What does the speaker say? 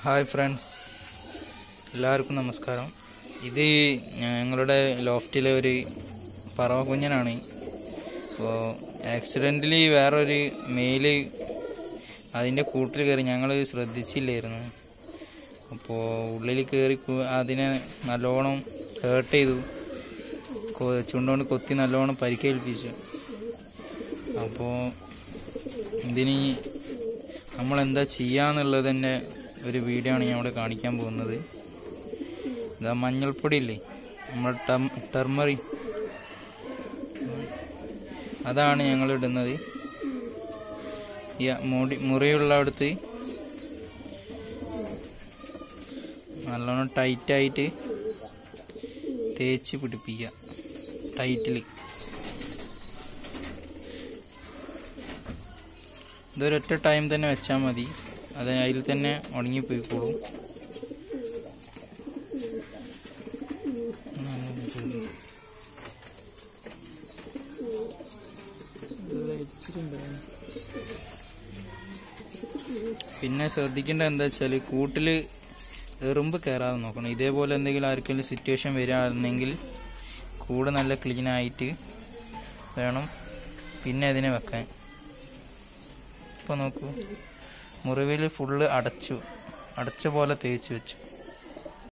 hi friends എല്ലാവർക്കും നമസ്കാരം ഇത് ഞങ്ങളുടെ ലോഫ്റ്റിലെ ഒരു പറവ കുഞ്ഞനാണ് അപ്പോൾ ആക്സിഡൻ്റലി വേറൊരു മെയില് അതിൻ്റെ കൂട്ടിൽ കയറി ഞങ്ങൾ ശ്രദ്ധിച്ചില്ലായിരുന്നു അപ്പോൾ ഉള്ളിൽ കയറി കു- അതിനെ നല്ലോണം ഹേർട്ട് ചെയ്തു കൊ- ചുണ്ടുകൊണ്ട് കൊത്തി നല്ലോണം പരിക്കേൽപ്പിച്ചു അപ്പോൾ ഇതിന് നമ്മൾ എന്താ ചെയ്യാന്നുള്ളതിൻ്റെ ഒരു വീഡിയോ ആണ് ഞാൻ ഇവിടെ കാണിക്കാൻ പോകുന്നത് ഇതാ മഞ്ഞൾപ്പൊടി ഇല്ലേ നമ്മൾ ടെർമറി അതാണ് ഞങ്ങൾ ഇടുന്നത് ഈ മുടി മുറിയുള്ളടത്ത് നല്ലോണം ടൈറ്റായിട്ട് തേച്ച് പിടിപ്പിക്കുക ടൈറ്റിൽ ഇതൊരൊറ്റ ടൈം തന്നെ വെച്ചാൽ മതി അത് അതിൽ തന്നെ ഉണങ്ങിപ്പോയിക്കോളും പിന്നെ ശ്രദ്ധിക്കേണ്ടത് എന്താ വെച്ചാൽ കൂട്ടിൽ എറുമ്പ് കയറാതെ നോക്കണം ഇതേപോലെ എന്തെങ്കിലും ആർക്കെങ്കിലും സിറ്റുവേഷൻ വരികയാണെങ്കിൽ കൂട് നല്ല ക്ലീൻ ആയിട്ട് വേണം പിന്നെ അതിനെ വെക്കാൻ ഇപ്പോൾ നോക്കൂ മുറിവിൽ ഫുള്ള് അടച്ചു അടച്ച പോലെ തേച്ച് വെച്ചു